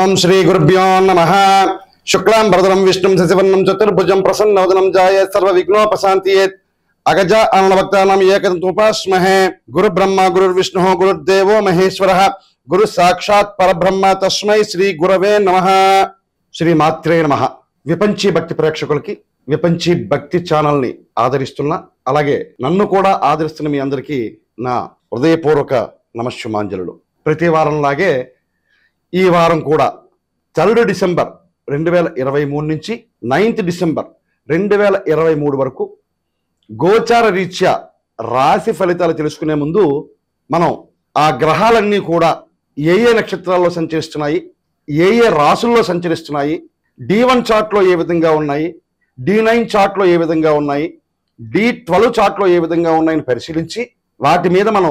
ఓం శ్రీ గురుభ్యో నమ శుక్లాం భరదరం విష్ణుం శశివర్ణం చతుర్భుజం ప్రసన్నవదనం జాయ సర్వ విఘ్నోపశాంతియేత్ అగజ అనవక్తానం ఏకదంతుపాస్మహే గురు బ్రహ్మ గురుర్విష్ణు గురుర్దేవో మహేశ్వర గురు సాక్షాత్ పరబ్రహ్మ తస్మై శ్రీ గురవే నమ శ్రీ మాత్రే నమ విపంచి భక్తి ప్రేక్షకులకి విపంచి భక్తి ఛానల్ని ఆదరిస్తున్న అలాగే నన్ను కూడా ఆదరిస్తున్న మీ అందరికీ నా హృదయపూర్వక నమస్సుమాంజలులు ప్రతి వారంలాగే ఈ వారం కూడా థర్డ్ డిసెంబర్ రెండు వేల ఇరవై మూడు నుంచి నైన్త్ డిసెంబర్ రెండు వేల ఇరవై మూడు వరకు గోచార రీత్యా రాశి ఫలితాలు తెలుసుకునే ముందు మనం ఆ గ్రహాలన్నీ కూడా ఏ ఏ నక్షత్రాల్లో సంచరిస్తున్నాయి ఏ ఏ రాసుల్లో సంచరిస్తున్నాయి డి వన్ చార్ట్లో ఏ విధంగా ఉన్నాయి డి నైన్ చార్ట్లో ఏ విధంగా ఉన్నాయి డి ట్వెల్వ్ చార్ట్లో ఏ విధంగా ఉన్నాయని పరిశీలించి వాటి మీద మనం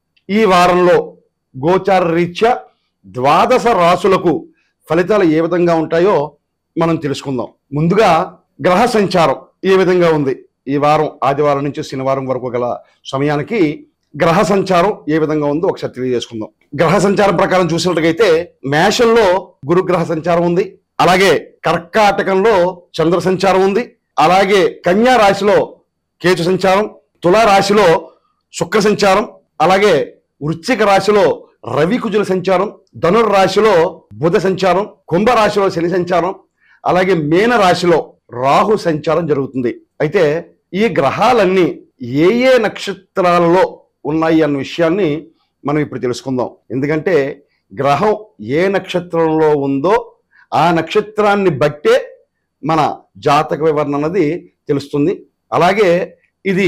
ఈ వారంలో గోచార రీత్యా ద్వాదశ రాసులకు ఫలితాలు ఏ విధంగా ఉంటాయో మనం తెలుసుకుందాం ముందుగా గ్రహ సంచారం ఏ విధంగా ఉంది ఈ వారం ఆదివారం నుంచి శనివారం వరకు గల సమయానికి గ్రహ సంచారం ఏ విధంగా ఉందో ఒకసారి తెలియజేసుకుందాం గ్రహ సంచారం ప్రకారం చూసినట్టుగైతే మేషంలో గురుగ్రహ సంచారం ఉంది అలాగే కర్కాటకంలో చంద్ర సంచారం ఉంది అలాగే కన్యా రాశిలో కేతు సంచారం తులా రాశిలో శుక్ర సంచారం అలాగే వృశ్చిక రాశిలో రవి కుజుల సంచారం ధనుర్ రాశిలో బుధ సంచారం కుంభ రాశిలో శని సంచారం అలాగే మీన రాశిలో రాహు సంచారం జరుగుతుంది అయితే ఈ గ్రహాలన్నీ ఏ ఏ నక్షత్రాలలో ఉన్నాయి అన్న విషయాన్ని మనం ఇప్పుడు తెలుసుకుందాం ఎందుకంటే గ్రహం ఏ నక్షత్రంలో ఉందో ఆ నక్షత్రాన్ని బట్టే మన జాతక వివరణ అన్నది తెలుస్తుంది అలాగే ఇది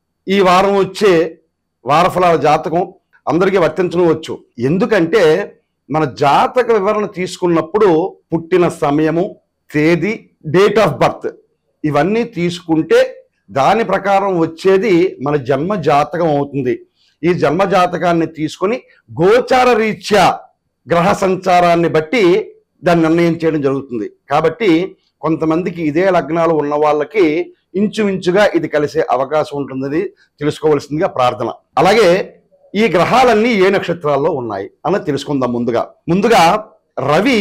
ఈ వారం వచ్చే వారఫలాల జాతకం అందరికీ వర్తించవచ్చు ఎందుకంటే మన జాతక వివరణ తీసుకున్నప్పుడు పుట్టిన సమయము తేదీ డేట్ ఆఫ్ బర్త్ ఇవన్నీ తీసుకుంటే దాని ప్రకారం వచ్చేది మన జన్మ జాతకం అవుతుంది ఈ జన్మ జాతకాన్ని తీసుకొని గోచార రీత్యా గ్రహ సంచారాన్ని బట్టి దాన్ని నిర్ణయం చేయడం జరుగుతుంది కాబట్టి కొంతమందికి ఇదే లగ్నాలు ఉన్న వాళ్ళకి ఇంచుమించుగా ఇది కలిసే అవకాశం ఉంటుందని తెలుసుకోవలసిందిగా ప్రార్థన అలాగే ఈ గ్రహాలన్నీ ఏ నక్షత్రాల్లో ఉన్నాయి అన్నది తెలుసుకుందాం ముందుగా ముందుగా రవి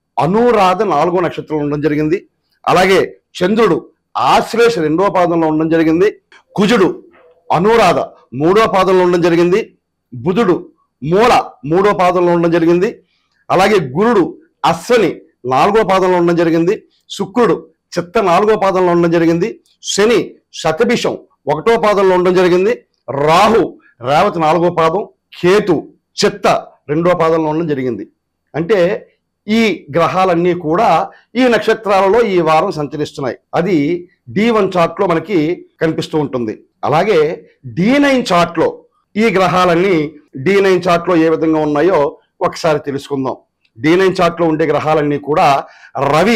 అనురాధ నాలుగో నక్షత్రంలో ఉండడం జరిగింది అలాగే చంద్రుడు ఆశ్లేష రెండవ పాదంలో ఉండడం జరిగింది కుజుడు అనురాధ మూడో పాదంలో ఉండడం జరిగింది బుధుడు మూల మూడో పాదంలో ఉండడం జరిగింది అలాగే గురుడు అశ్వని నాలుగో పాదంలో ఉండడం జరిగింది శుక్రుడు చిత్త నాలుగో పాదంలో ఉండడం జరిగింది శని శతభిషం ఒకటో పాదంలో ఉండడం జరిగింది రాహు రేవతి నాలుగో పాదం కేతు చిత్త రెండో పాదంలో ఉండడం జరిగింది అంటే ఈ గ్రహాలన్నీ కూడా ఈ నక్షత్రాలలో ఈ వారం సంచరిస్తున్నాయి అది డి వన్ చార్ట్లో మనకి కనిపిస్తూ ఉంటుంది అలాగే డి నైన్ చార్ట్లో ఈ గ్రహాలన్నీ డి నైన్ చార్ట్లో ఏ విధంగా ఉన్నాయో ఒకసారి తెలుసుకుందాం డి నైన్ చార్ట్లో ఉండే గ్రహాలన్నీ కూడా రవి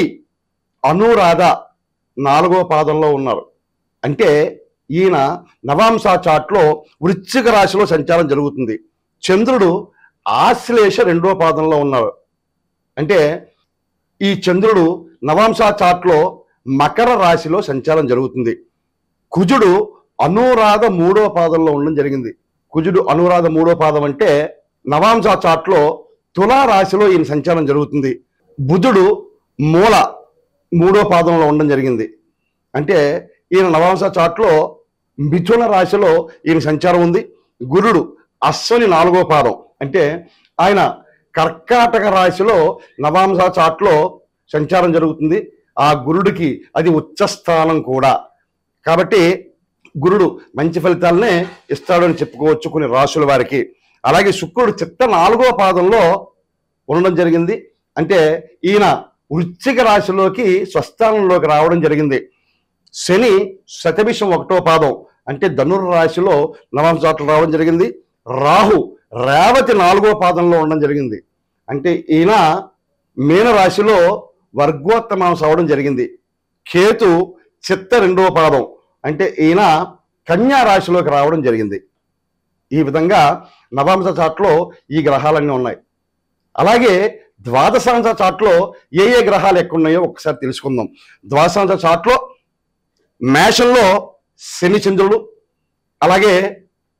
అనురాధ నాలుగో పాదంలో ఉన్నారు అంటే ఈయన నవాంశ చార్ట్లో వృశ్చిక రాశిలో సంచారం జరుగుతుంది చంద్రుడు ఆశ్లేష రెండో పాదంలో ఉన్నారు అంటే ఈ చంద్రుడు నవాంశ చార్ట్లో మకర రాశిలో సంచారం జరుగుతుంది కుజుడు అనురాధ మూడో పాదంలో ఉండడం జరిగింది కుజుడు అనురాధ మూడో పాదం అంటే నవాంశ చార్ట్లో తులా రాశిలో ఈయన సంచారం జరుగుతుంది బుధుడు మూల మూడో పాదంలో ఉండడం జరిగింది అంటే ఈయన నవాంశ చార్ట్లో మిథున రాశిలో ఈయన సంచారం ఉంది గురుడు అశ్వని నాలుగో పాదం అంటే ఆయన కర్కాటక రాశిలో నవాంశ చాట్లో సంచారం జరుగుతుంది ఆ గురుడికి అది ఉచ్చస్థానం కూడా కాబట్టి గురుడు మంచి ఫలితాలనే ఇస్తాడు అని చెప్పుకోవచ్చు కొన్ని రాశుల వారికి అలాగే శుక్రుడు చిత్త నాలుగో పాదంలో ఉండడం జరిగింది అంటే ఈయన వృశ్చిక రాశిలోకి స్వస్థానంలోకి రావడం జరిగింది శని శతభిషం ఒకటో పాదం అంటే ధనుర్ రాశిలో నవాంశ చాట్లు రావడం జరిగింది రాహు రేవతి నాలుగో పాదంలో ఉండడం జరిగింది అంటే ఈయన మీన రాశిలో వర్గోత్తమాంశ అవడం జరిగింది కేతు చిత్త రెండవ పాదం అంటే ఈయన కన్యా రాశిలోకి రావడం జరిగింది ఈ విధంగా నవాంశ చాట్లో ఈ గ్రహాలన్నీ ఉన్నాయి అలాగే ద్వాదశాంశ చాట్లో ఏ ఏ గ్రహాలు ఎక్కున్నాయో ఒకసారి తెలుసుకుందాం ద్వాదశాంశ చాట్లో మేషంలో శని చంద్రుడు అలాగే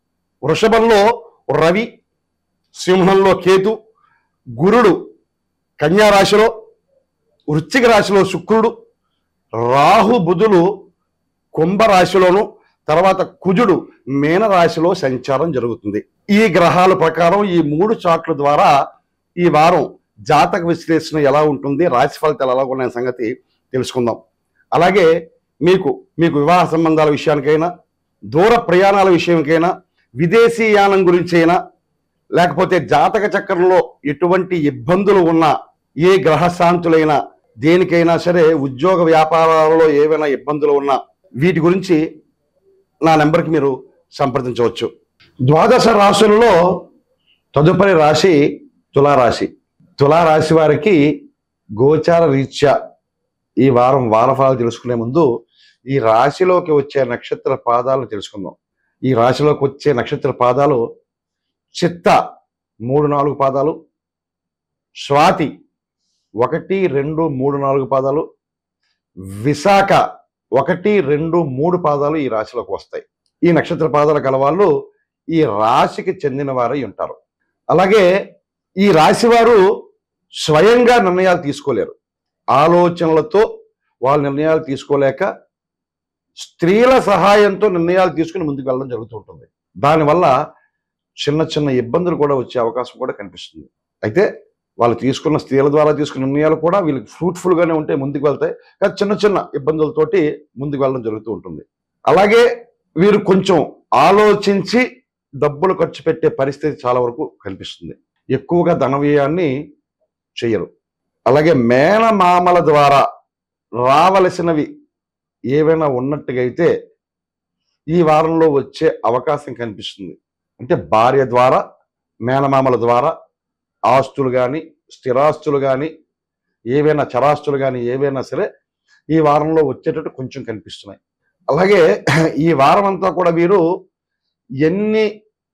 వృషభంలో రవి సింహంలో కేతు గురుడు కన్యా రాశిలో వృశ్చిక రాశిలో శుక్రుడు రాహు బుధులు కుంభ రాశిలోను తర్వాత కుజుడు మీన రాశిలో సంచారం జరుగుతుంది ఈ గ్రహాల ప్రకారం ఈ మూడు చార్ట్ల ద్వారా ఈ వారం జాతక విశ్లేషణ ఎలా ఉంటుంది రాశి ఫలితాలు ఎలా ఉన్నాయి సంగతి తెలుసుకుందాం అలాగే మీకు మీకు వివాహ సంబంధాల విషయానికైనా దూర ప్రయాణాల విషయంకైనా విదేశీ యానం గురించి అయినా లేకపోతే జాతక చక్రంలో ఎటువంటి ఇబ్బందులు ఉన్నా ఏ గ్రహశాంతులైనా దేనికైనా సరే ఉద్యోగ వ్యాపారాలలో ఏవైనా ఇబ్బందులు ఉన్నా వీటి గురించి నా నెంబర్కి మీరు సంప్రదించవచ్చు ద్వాదశ రాశులలో తదుపరి రాశి తులారాశి తులారాశి వారికి గోచార రీత్యా ఈ వారం వారఫలాలు తెలుసుకునే ముందు ఈ రాశిలోకి వచ్చే నక్షత్ర పాదాలు తెలుసుకుందాం ఈ రాశిలోకి వచ్చే నక్షత్ర పాదాలు చిత్త మూడు నాలుగు పాదాలు స్వాతి ఒకటి రెండు మూడు నాలుగు పాదాలు విశాఖ ఒకటి రెండు మూడు పాదాలు ఈ రాశిలోకి వస్తాయి ఈ నక్షత్ర పాదాలు కలవాళ్ళు ఈ రాశికి చెందిన వారై ఉంటారు అలాగే ఈ రాశి వారు స్వయంగా నిర్ణయాలు తీసుకోలేరు ఆలోచనలతో వాళ్ళ నిర్ణయాలు తీసుకోలేక స్త్రీల సహాయంతో నిర్ణయాలు తీసుకుని ముందుకు వెళ్ళడం జరుగుతూ ఉంటుంది దానివల్ల చిన్న చిన్న ఇబ్బందులు కూడా వచ్చే అవకాశం కూడా కనిపిస్తుంది అయితే వాళ్ళు తీసుకున్న స్త్రీల ద్వారా తీసుకున్న నిర్ణయాలు కూడా వీళ్ళకి ఫ్రూట్ఫుల్ గానే ఉంటే ముందుకు వెళ్తాయి కానీ చిన్న చిన్న ఇబ్బందులతోటి ముందుకు వెళ్ళడం జరుగుతూ ఉంటుంది అలాగే వీరు కొంచెం ఆలోచించి డబ్బులు ఖర్చు పెట్టే పరిస్థితి చాలా వరకు కనిపిస్తుంది ఎక్కువగా ధన వ్యయాన్ని చెయ్యరు అలాగే మేనమామల ద్వారా రావలసినవి ఏవైనా ఉన్నట్టుగా అయితే ఈ వారంలో వచ్చే అవకాశం కనిపిస్తుంది అంటే భార్య ద్వారా మేనమామల ద్వారా ఆస్తులు కానీ స్థిరాస్తులు కానీ ఏవైనా చరాస్తులు కానీ ఏవైనా సరే ఈ వారంలో వచ్చేటట్టు కొంచెం కనిపిస్తున్నాయి అలాగే ఈ వారం అంతా కూడా వీరు ఎన్ని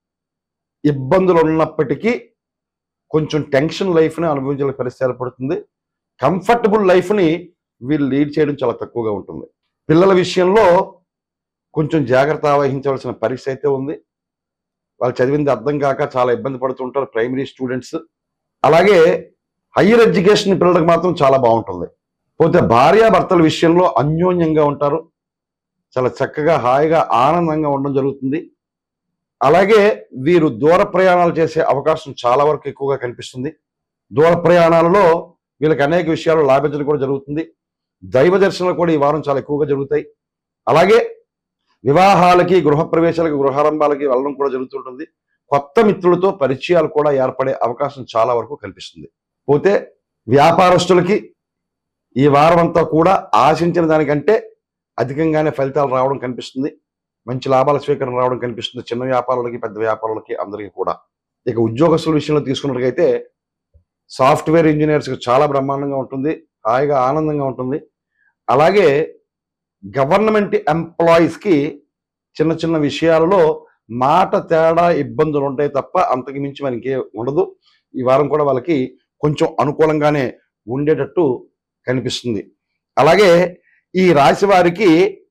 ఇబ్బందులు ఉన్నప్పటికీ కొంచెం టెన్షన్ లైఫ్ని అనుభవించాల పరిస్థితి ఏర్పడుతుంది కంఫర్టబుల్ లైఫ్ని వీళ్ళు లీడ్ చేయడం చాలా తక్కువగా ఉంటుంది పిల్లల విషయంలో కొంచెం జాగ్రత్త వహించవలసిన పరిస్థితి అయితే ఉంది వాళ్ళు చదివింది అర్థం కాక చాలా ఇబ్బంది పడుతుంటారు ప్రైమరీ స్టూడెంట్స్ అలాగే హయ్యర్ ఎడ్యుకేషన్ పిల్లలకు మాత్రం చాలా బాగుంటుంది పోతే భార్యాభర్తల విషయంలో అన్యోన్యంగా ఉంటారు చాలా చక్కగా హాయిగా ఆనందంగా ఉండడం జరుగుతుంది అలాగే వీరు దూర ప్రయాణాలు చేసే అవకాశం చాలా వరకు ఎక్కువగా కనిపిస్తుంది దూర ప్రయాణాలలో వీళ్ళకి అనేక విషయాలు లాభించడం కూడా జరుగుతుంది దైవ దర్శనాలు కూడా ఈ వారం చాలా ఎక్కువగా జరుగుతాయి అలాగే వివాహాలకి గృహప్రవేశాలకి గృహారంభాలకి వెళ్ళడం కూడా జరుగుతుంటుంది కొత్త మిత్రులతో పరిచయాలు కూడా ఏర్పడే అవకాశం చాలా వరకు కనిపిస్తుంది పోతే వ్యాపారస్తులకి ఈ వారం అంతా కూడా ఆశించిన దానికంటే అధికంగానే ఫలితాలు రావడం కనిపిస్తుంది మంచి లాభాల స్వీకరణ రావడం కనిపిస్తుంది చిన్న వ్యాపారులకి పెద్ద వ్యాపారులకి అందరికీ కూడా ఇక ఉద్యోగస్తుల విషయంలో తీసుకున్నట్లయితే సాఫ్ట్వేర్ ఇంజనీర్స్కి చాలా బ్రహ్మాండంగా ఉంటుంది హాయిగా ఆనందంగా ఉంటుంది అలాగే గవర్నమెంట్ ఎంప్లాయీస్కి చిన్న చిన్న విషయాలలో మాట తేడా ఇబ్బందులు ఉంటాయి తప్ప అంతకు మించి మనకి ఉండదు ఈ వారం కూడా వాళ్ళకి కొంచెం అనుకూలంగానే ఉండేటట్టు కనిపిస్తుంది అలాగే ఈ రాశి వారికి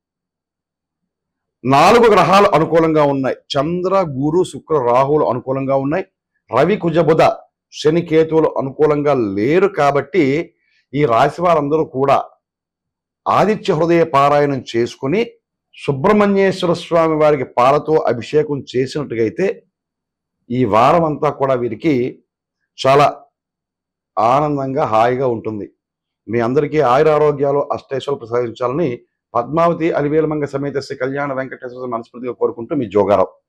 నాలుగు గ్రహాలు అనుకూలంగా ఉన్నాయి చంద్ర గురు శుక్ర రాహువులు అనుకూలంగా ఉన్నాయి రవి కుజ బుధ శని కేతువులు అనుకూలంగా లేరు కాబట్టి ఈ రాశి వారందరూ కూడా ఆదిత్య హృదయ పారాయణం చేసుకుని సుబ్రహ్మణ్యేశ్వర స్వామి వారికి పాలతో అభిషేకం చేసినట్టుగైతే ఈ వారం అంతా కూడా వీరికి చాలా ఆనందంగా హాయిగా ఉంటుంది మీ అందరికీ ఆయుర ఆరోగ్యాలు అష్టైశ్వర్యాలు ప్రసాదించాలని పద్మావతి అలివేలమంగ సమేత శ్రీ కళ్యాణ వెంకటేశ్వర మనస్ఫూర్తిగా కోరుకుంటూ మీ జోగారావు